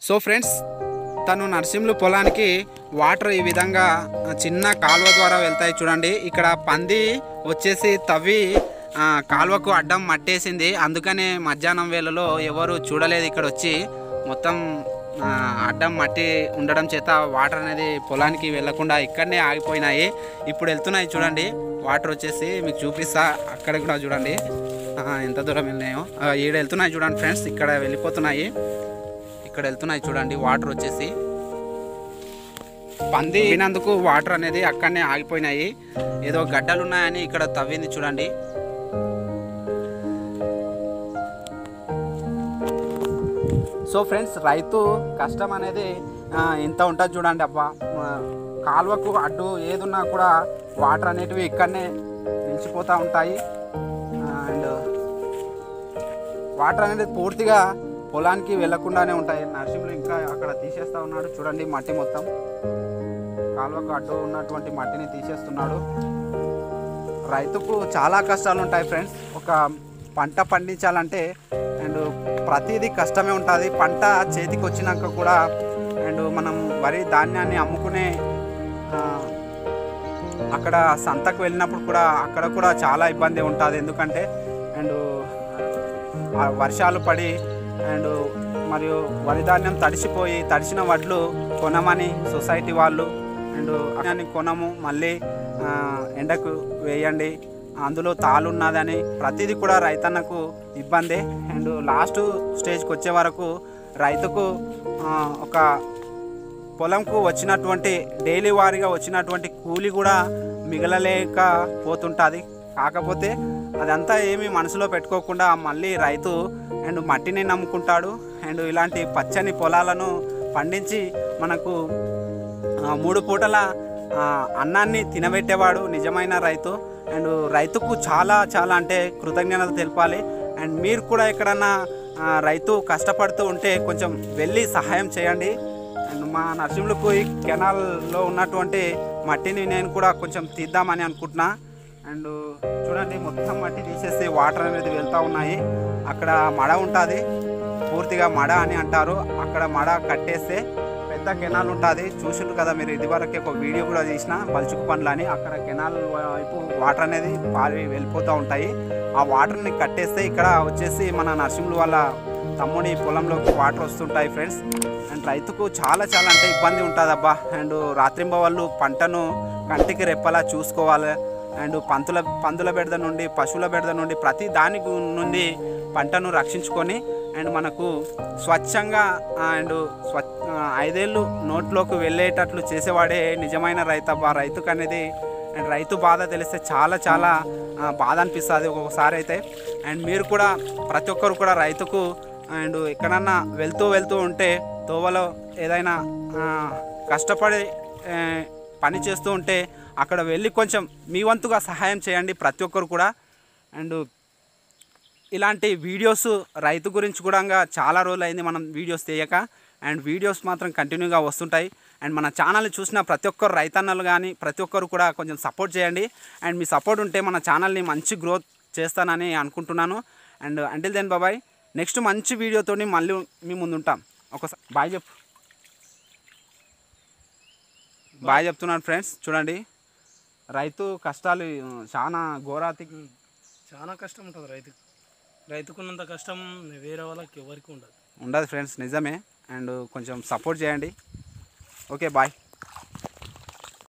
so friends తను నర్సింహులు పొలానికి water ఈ విధంగా చిన్న కాలువ ద్వారా వెళ్తాయి చూడండి ఇక్కడ పంది వచ్చేసి తవ్వి ఆ, కాలువకు అడ్డం మట్టేసింది అందుకనే మధ్యాహ్నం వేళలో ఎవరు చూడలేదు ఇక్కడ వచ్చి మొత్తం ఆ, అడ్డం మట్టి ఉండడం చేత వాటర్ అనేది పొలానికి వెళ్లకుండా ఇక్కడనే ఆగిపోయినాయి ఇప్పుడు వెళ్తున్నాయి చూడండి వాటర్ వచ్చేసి మీకు చూపిస్తా అక్కడ కూడా చూడండి ఆ, ఎంత దూరం వెళ్ళినాయో ఆ, ఈడ వెళ్తున్నాయి చూడండి ఫ్రెండ్స్ ఇక్కడ వెళ్ళిపోతున్నాయి ఇక్కడ వెళ్తున్నాయి చూడండి వాటర్ వచ్చేసి పంది తినందుకు వాటర్ అనేది అక్కడనే ఆగిపోయినాయి ఏదో గడ్డలు ఉన్నాయని ఇక్కడ తవ్వింది చూడండి సో ఫ్రెండ్స్ రైతు కష్టం అనేది ఆ, ఇంత ఉంటుంది చూడండి అబ్బా ఆ, కాలువకు అడ్డు ఏదున్నా కూడా వాటర్ అనేటివి ఇక్కడనే నిలిచిపోతూ ఉంటాయి అండ్ వాటర్ అనేది పూర్తిగా పొలానికి వెళ్లకుండానే ఉంటాయి నర్సింహులు ఇంకా అక్కడ తీసేస్తా ఉన్నాడు చూడండి మట్టి మొత్తం కాలువకు అడ్డు ఉన్నటువంటి మట్టిని తీసేస్తున్నాడు రైతుకు చాలా కష్టాలు ఉంటాయి ఫ్రెండ్స్ ఒక పంట పండించాలంటే అండ్ ప్రతిదీ కష్టమే ఉంటుంది పంట చేతికి వచ్చినాక కూడా అండ్ మనం వరి ధాన్యాన్ని అమ్ముకునే ఆ, అక్కడ సంతకు వెళ్ళినప్పుడు కూడా అక్కడ కూడా చాలా ఇబ్బంది ఉంటుంది ఎందుకంటే అండ్ ఆ వర్షాలు పడి అండ్ మరియు వరి ధాన్యం తడిసిపోయి తడిసిన వడ్లు కొనమని సొసైటీ వాళ్ళు అండ్ ధాన్యాన్ని కొనము మళ్ళీ ఆ, ఎండకు వేయండి అందులో తాళ్ళు ఉన్నదని ప్రతిదీ కూడా రైతన్నకు ఇబ్బందే అండ్ లాస్ట్ స్టేజ్కి వచ్చే వరకు రైతుకు ఆ, ఒక పొలంకు వచ్చినటువంటి డైలీ వారీగా వచ్చినటువంటి కూలి కూడా మిగలలేక పోతుంటుంది కాకపోతే అదంతా ఏమి మనసులో పెట్టుకోకుండా మళ్ళీ రైతు అండ్ మట్టిని నమ్ముకుంటాడు అండ్ ఇలాంటి పచ్చని పొలాలను పండించి మనకు ఆ, మూడు పూటల ఆ, అన్నాన్ని తినబెట్టేవాడు నిజమైన రైతు అండ్ రైతుకు చాలా చాలా అంటే కృతజ్ఞతలు తెలపాలి అండ్ మీరు కూడా ఎక్కడన్నా ఆ, రైతు కష్టపడుతూ ఉంటే కొంచెం వెళ్ళి సహాయం చేయండి అండ్ మా నరసింహులకు ఈ కెనాల్లో ఉన్నటువంటి మట్టిని నేను కూడా కొంచెం తీద్దామని అనుకుంటున్నా అండ్ చూడండి మొత్తం మట్టి తీసేసి వాటర్ అనేది వెళ్తూ ఉన్నాయి అక్కడ మడ ఉంటుంది పూర్తిగా మడ అని అంటారు అక్కడ మడ కట్టేస్తే పెద్ద కెనాల్ ఉంటుంది చూసిండ్రు కదా మీరు ఇదివరకే ఒక వీడియో కూడా తీసిన బల్చుకు పండ్లు అని అక్కడ కెనాల్ వైపు వాటర్ అనేది పారి వెళ్ళిపోతూ ఉంటాయి ఆ వాటర్ని కట్టేస్తే ఇక్కడ వచ్చేసి మన నరసింహులు వాళ్ళ తమ్ముడి పొలంలోకి వాటర్ వస్తుంటాయి ఫ్రెండ్స్ అండ్ రైతుకు చాలా చాలా అంటే ఇబ్బంది ఉంటుంది అబ్బా అండ్ రాత్రింబ వాళ్ళు పంటను కంటికి రెప్పలా చూసుకోవాలి అండ్ పంతుల పందుల బెడద నుండి పశువుల బెడద నుండి ప్రతి దాని గు- నుండి పంటను రక్షించుకొని అండ్ మనకు స్వచ్ఛంగా అండ్ స్వ ఆ, ఐదేళ్ళు నోట్లోకి వెళ్ళేటట్లు చేసేవాడే నిజమైన రైతు అబ్బా రైతుకు అనేది అండ్ రైతు బాధ తెలిస్తే చాలా చాలా ఆ, బాధ అనిపిస్తుంది ఒక్కొక్కసారి అయితే అండ్ మీరు కూడా ప్రతి ఒక్కరు కూడా రైతుకు అండ్ ఎక్కడన్నా వెళ్తూ వెళ్తూ ఉంటే తోవలో ఏదైనా ఆ, కష్టపడి ఆ, పని చేస్తూ ఉంటే అక్కడ వెళ్ళి కొంచెం మీ వంతుగా సహాయం చేయండి ప్రతి ఒక్కరు కూడా అండ్ ఇలాంటి వీడియోస్ రైతు గురించి కూడా చాలా రోజులు అయింది మనం వీడియోస్ తీయక అండ్ వీడియోస్ మాత్రం కంటిన్యూగా వస్తుంటాయి అండ్ మన ఛానల్ చూసిన ప్రతి ఒక్కరు రైతన్నలు కానీ ప్రతి ఒక్కరు కూడా కొంచెం సపోర్ట్ చేయండి అండ్ మీ సపోర్ట్ ఉంటే మన ఛానల్ని మంచి గ్రోత్ చేస్తానని అనుకుంటున్నాను అండ్ అంటిల్ దెన్ బాబాయ్ నెక్స్ట్ మంచి వీడియోతో మళ్ళీ మీ ముందు ఉంటాం ఒకసారి బాయ్ చెప్పు బాయ్ చెప్తున్నాను ఫ్రెండ్స్ చూడండి రైతు కష్టాలు చాలా ఘోరాతికి చాలా కష్టం ఉంటుంది రైతుకు రైతుకున్నంత కష్టం వేరే వాళ్ళకి ఎవరికి ఉండదు ఉండదు ఫ్రెండ్స్ నిజమే అండ్ కొంచెం సపోర్ట్ చేయండి ఓకే బాయ్